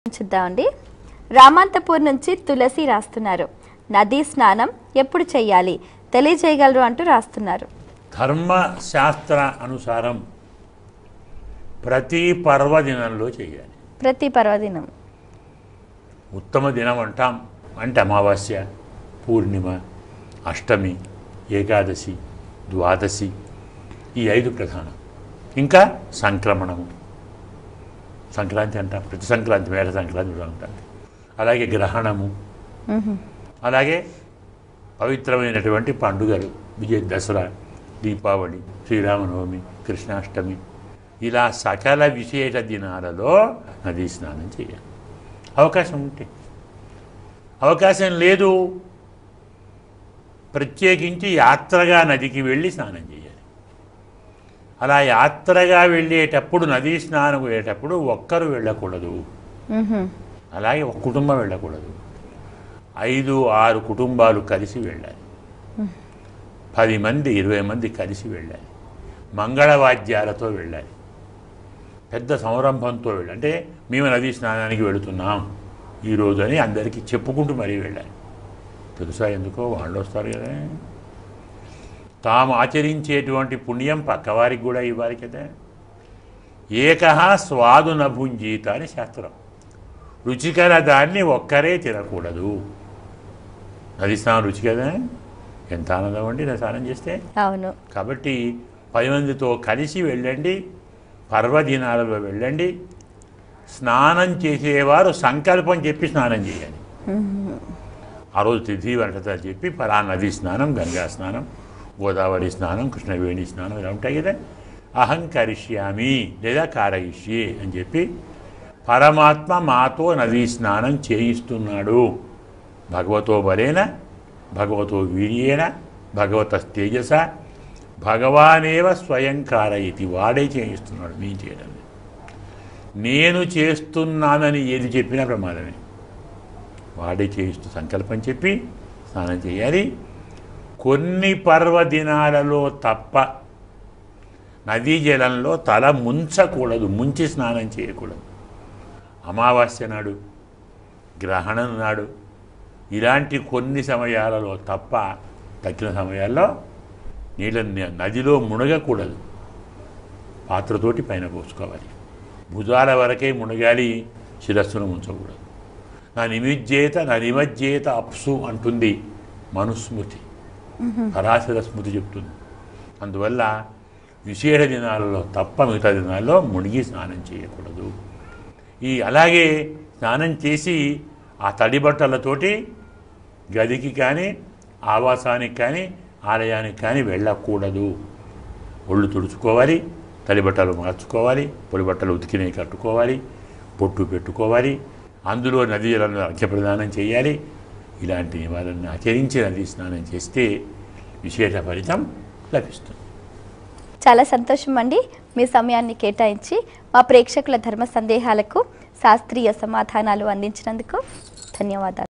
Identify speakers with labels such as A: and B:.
A: చూద్దామండి రామాంతపూర్ నుంచి తులసి రాస్తున్నారు నదీ స్నానం ఎప్పుడు చెయ్యాలి తెలియజేయగలరు అంటూ రాస్తున్నారు
B: ధర్మశాస్త్ర అనుసారం ప్రతి పర్వదినంలో చేయాలి
A: ప్రతి పర్వదినం
B: ఉత్తమ దినం అంటాం అంటే అమావాస్య పూర్ణిమ అష్టమి ఏకాదశి ద్వాదశి ఈ ఐదు ప్రధానం ఇంకా సంక్రమణము సంక్రాంతి అంటాం ప్రతి సంక్రాంతి మేడ సంక్రాంతి కూడా ఉంటుంది అలాగే గ్రహణము అలాగే పవిత్రమైనటువంటి పండుగలు విజయ దసరా దీపావళి శ్రీరామనవమి కృష్ణాష్టమి ఇలా సకల విశేష దినాలలో నదీ స్నానం చేయాలి అవకాశం ఉంటే అవకాశం లేదు ప్రత్యేకించి యాత్రగా నదికి వెళ్ళి స్నానం చేయాలి అలా యాత్రగా వెళ్ళేటప్పుడు నదీ స్నానం వెళ్ళేటప్పుడు ఒక్కరు వెళ్ళకూడదు
A: మ్హూ.
B: అలాగే ఒక కుటుంబం వెళ్ళకూడదు ఐదు ఆరు కుటుంబాలు కలిసి వెళ్ళాలి పది మంది ఇరవై మంది కలిసి వెళ్ళాలి మంగళవాద్యాలతో వెళ్ళాలి పెద్ద సంరంభంతో వెళ్ళాలి అంటే మేము నదీ స్నానానికి వెళుతున్నాం ఈరోజు అని అందరికీ చెప్పుకుంటూ మరీ వెళ్ళాలి తెలుసా ఎందుకో వాళ్ళు వస్తారు కదా తాము ఆచరించేటువంటి పుణ్యం పక్కవారికి కూడా ఇవ్వాలి కదా ఏకహ స్వాదు నభుంజీత అని శాస్త్రం రుచికర దాన్ని ఒక్కరే తినకూడదు నది స్నానం రుచి కదా ఎంత ఆనందం అండి నా స్నానం చేస్తే
A: అవును
B: కాబట్టి పది మందితో కలిసి వెళ్ళండి పర్వదినాలలో వెళ్ళండి స్నానం చేసేవారు సంకల్పం చెప్పి స్నానం చేయాలి ఆ రోజు తిథి వంటత చెప్పి పలా నది స్నానం గంగా స్నానం గోదావరి స్నానం కృష్ణవేణి స్నానం ఇలా ఉంటాయి కదా అహం కరిష్యామి లేదా కారయిష్యే అని చెప్పి పరమాత్మ మాతో నదీ స్నానం చేయిస్తున్నాడు భగవతో బలేన భగవతో వీర్యేన భగవత తేజస భగవానేవ స్వయం కారయితి వాడే చేయిస్తున్నాడు నేను చేయడం లేదు. నేను చేస్తున్నానని ఏది చెప్పినా ప్రమాదమే వాడే చేయిస్తూ సంకల్పం చెప్పి స్నానం చేయాలి కొన్ని పర్వదినాలలో తప్ప నదీ జలంలో తల ముంచకూడదు ముంచి స్నానం చేయకూడదు అమావాస్య నాడు గ్రహణం నాడు ఇలాంటి కొన్ని సమయాలలో తప్ప తగ్గిన సమయాల్లో నీళ్ళని నదిలో మునగకూడదు పాత్రతోటి పైన పోసుకోవాలి భుజాల వరకే మునగాలి శిరస్సును ఉంచకూడదు నా నిమిజ్జేత నా నిమజ్జేత అప్సు అంటుంది మనుస్మృతి పరాశర స్మృతి చెప్తుంది అందువల్ల విశేష దినాలలో తప్ప మిగతా దినాల్లో మునిగి స్నానం చేయకూడదు ఈ అలాగే స్నానం చేసి ఆ తడి బట్టలతోటి గదికి కానీ ఆవాసానికి కానీ ఆలయానికి కానీ వెళ్ళకూడదు ఒళ్ళు తుడుచుకోవాలి తడి బట్టలు మార్చుకోవాలి పొడి బట్టలు ఉతికినవి కట్టుకోవాలి పొట్టు పెట్టుకోవాలి అందులో నదీ జలంలో అర్ఘ్యప్రదానం చేయాలి ఇలాంటి నివారణను ఆచరించి నదీ స్నానం చేస్తే విశేష ఫలితం లభిస్తుంది
A: చాలా సంతోషం అండి మీ సమయాన్ని కేటాయించి మా ప్రేక్షకుల ధర్మ సందేహాలకు శాస్త్రీయ సమాధానాలు అందించినందుకు ధన్యవాదాలు